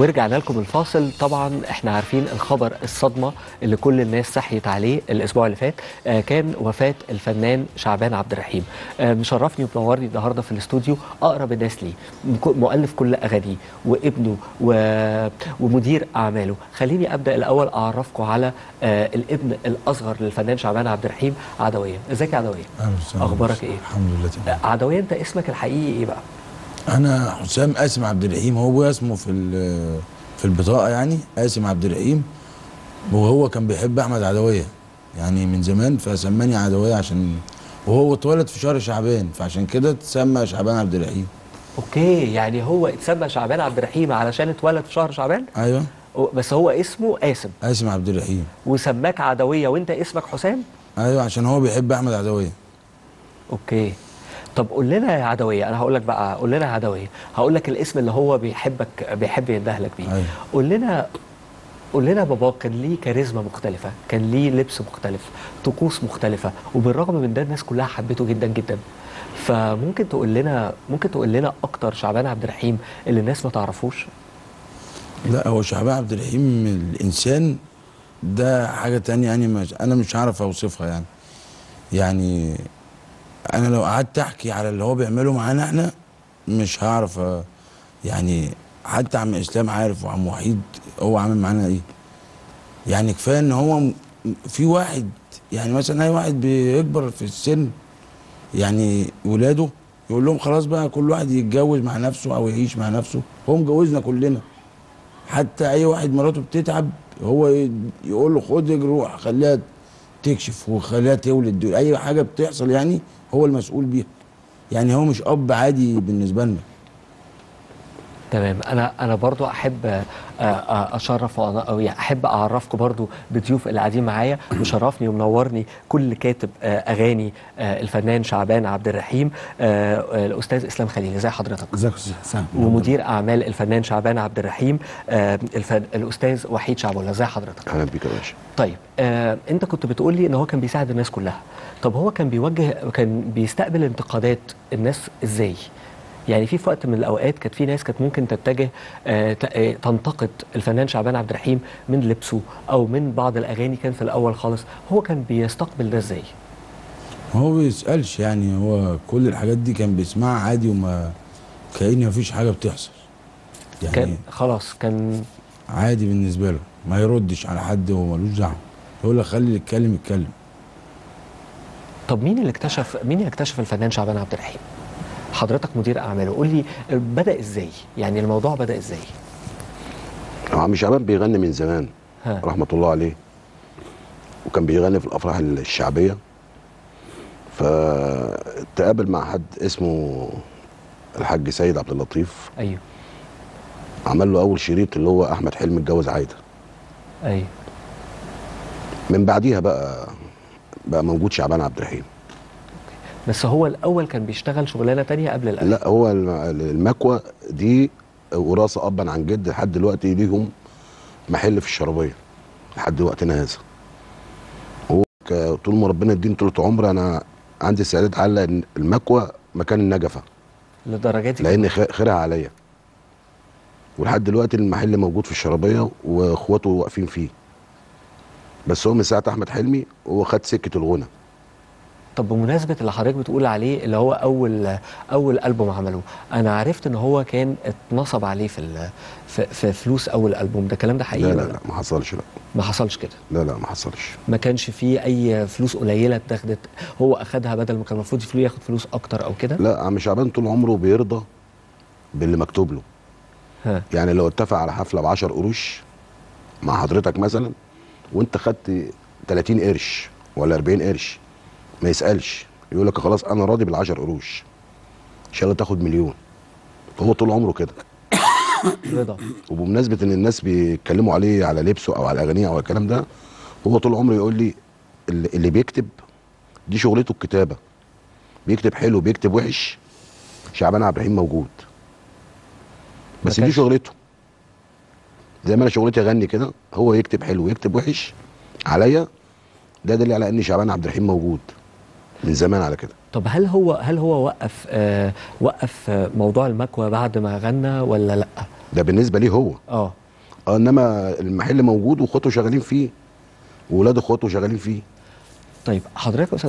ورجعنا لكم الفاصل طبعا احنا عارفين الخبر الصدمه اللي كل الناس صحيت عليه الاسبوع اللي فات آه كان وفاه الفنان شعبان عبد الرحيم آه مشرفني ومنورني النهارده في الاستوديو اقرب الناس ليه مك- مؤلف كل اغانيه وابنه و... ومدير اعماله خليني ابدا الاول اعرفكم على آه الابن الاصغر للفنان شعبان عبد الرحيم عدويه ازيك يا عدويه أهلا وسهلا. اخبارك ايه الحمد لله تمام آه، عدويه انت اسمك الحقيقي ايه بقى انا حسام قاسم عبد الرحيم هو ابويا اسمه في ال- في البطاقه يعني قاسم عبد الرحيم وهو كان بيحب احمد عدويه يعني من زمان فسماني عدويه عشان وهو اتولد في شهر شعبان فعشان كده اتسمى شعبان عبد الرحيم اوكي يعني هو اتسمى شعبان عبد الرحيم علشان اتولد في شهر شعبان ايوه بس هو اسمه قاسم قاسم عبد الرحيم وسماك عدويه وانت اسمك حسام ايوه عشان هو بيحب احمد عدويه اوكي طب قول لنا يا عدويه انا هقول لك بقى قول لنا يا عدويه هقول لك الاسم اللي هو بيحبك بيحب يندهلك بيه أيوة. قول لنا قول لنا بابا كان ليه كاريزما مختلفه كان ليه لبس مختلف طقوس مختلفه وبالرغم من ده الناس كلها حبته جدا جدا فممكن تقول لنا ممكن تقول لنا اكتر شعبان عبد الرحيم اللي الناس ما تعرفوش لا هو شعبان عبد الرحيم الانسان ده حاجه تانية يعني مش انا مش عارف اوصفها يعني يعني انا لو قعدت احكي على اللي هو بيعمله معانا احنا مش هعرف أ- يعني حتى عم اسلام عارف وعم وحيد هو عامل معانا ايه يعني كفايه ان هو م- في واحد يعني مثلا اي واحد بيكبر في السن يعني ولاده يقول لهم خلاص بقى كل واحد يتجوز مع نفسه او يعيش مع نفسه هو مجوزنا كلنا حتى اي واحد مراته بتتعب هو ي- يقول له خد اجري روح خليها تكشف وخليها تولد دول اي حاجه بتحصل يعني هو المسؤول بيها يعني هو مش اب عادي بالنسبه لنا تمام انا انا برضو احب آه، آه، اشرف وأنا- او يعني احب اعرفكم برضو بضيوف اللي قاعدين معايا مشرفني ومنورني كل كاتب آه، اغاني آه، الفنان شعبان عبد الرحيم آه، آه، الاستاذ اسلام خليل ازي حضرتك ازيك يا استاذ حسام ومدير اعمال الفنان شعبان عبد الرحيم آه، الفن... الاستاذ وحيد شعبولة ازي حضرتك اهلا بيك يا باشا طيب آه، انت كنت بتقول لي ان هو كان بيساعد الناس كلها طب هو كان بيوجه كان بيستقبل انتقادات الناس ازاي يعني في في وقت من الاوقات كانت في ناس كانت ممكن تتجه آه، ت- آه، تنتقد الفنان شعبان عبد الرحيم من لبسه او من بعض الاغاني كان في الاول خالص هو كان بيستقبل ده ازاي هو بيسالش يعني هو كل الحاجات دي كان بيسمعها عادي وما كأن مفيش حاجه بتحصل يعني كان خلاص كان عادي بالنسبه له ما يردش على حد هو ملوش دعوه يقول لك خلي اللي يتكلم يتكلم طب مين اللي اكتشف مين اللي اكتشف الفنان شعبان عبد الرحيم حضرتك مدير اعماله قول لي بدا ازاي يعني الموضوع بدا ازاي هو عم شعبان بيغني من زمان ها. رحمه الله عليه وكان بيغني في الافراح الشعبيه فتقابل مع حد اسمه الحاج سيد عبد اللطيف ايوه عمل له اول شريط اللي هو احمد حلمي اتجوز عايده ايوه من بعديها بقى بقى موجود شعبان عبد الرحيم بس هو الاول كان بيشتغل شغلانه تانية قبل الاغاني لا هو الم- المكوى دي وراثه ابا عن جد لحد دلوقتي ليهم محل في الشربيه لحد وقتنا هذا هو ك- طول ما ربنا يديني طول عمر انا عندي استعداد على إن المكوى مكان النجفه للدرجه دي لان خ- خيرها عليا ولحد دلوقتي المحل موجود في الشربيه واخواته واقفين فيه بس هو من ساعه احمد حلمي هو خد سكه الغنى طب بمناسبه اللي حضرتك بتقول عليه اللي هو اول اول البوم عمله انا عرفت ان هو كان اتنصب عليه في ال- في, في فلوس اول البوم ده الكلام ده حقيقي لا لا ولا لا ما حصلش لا ما حصلش كده لا لا ما حصلش ما كانش فيه اي فلوس قليله اتاخدت هو اخدها بدل ما كان المفروض فلوس ياخد فلوس اكتر او كده لا عم شعبان طول عمره بيرضى باللي مكتوب له ها يعني لو اتفق على حفله ب 10 قروش مع حضرتك مثلا وانت خدت 30 قرش ولا 40 قرش ما يسالش يقول لك خلاص انا راضي بال 10 قروش ان شاء الله تاخد مليون هو طول عمره كده رضا وبمناسبه ان الناس بيتكلموا عليه على لبسه او على اغانيه او الكلام ده هو طول عمره يقول لي اللي اللي بيكتب دي شغلته الكتابه بيكتب حلو بيكتب وحش شعبان عبد الرحيم موجود بس ما دي كانش- شغلته زي ما انا شغلتي اغني كده هو يكتب حلو ويكتب وحش عليا ده دليل على ان شعبان عبد الرحيم موجود من زمان على كده طب هل هو هل هو وقف آه وقف آه موضوع المكوى بعد ما غنى ولا لا ده بالنسبه ليه هو اه اه انما المحل موجود واخواته شغالين فيه واولاد اخواته شغالين فيه طيب حضرتك يا استاذ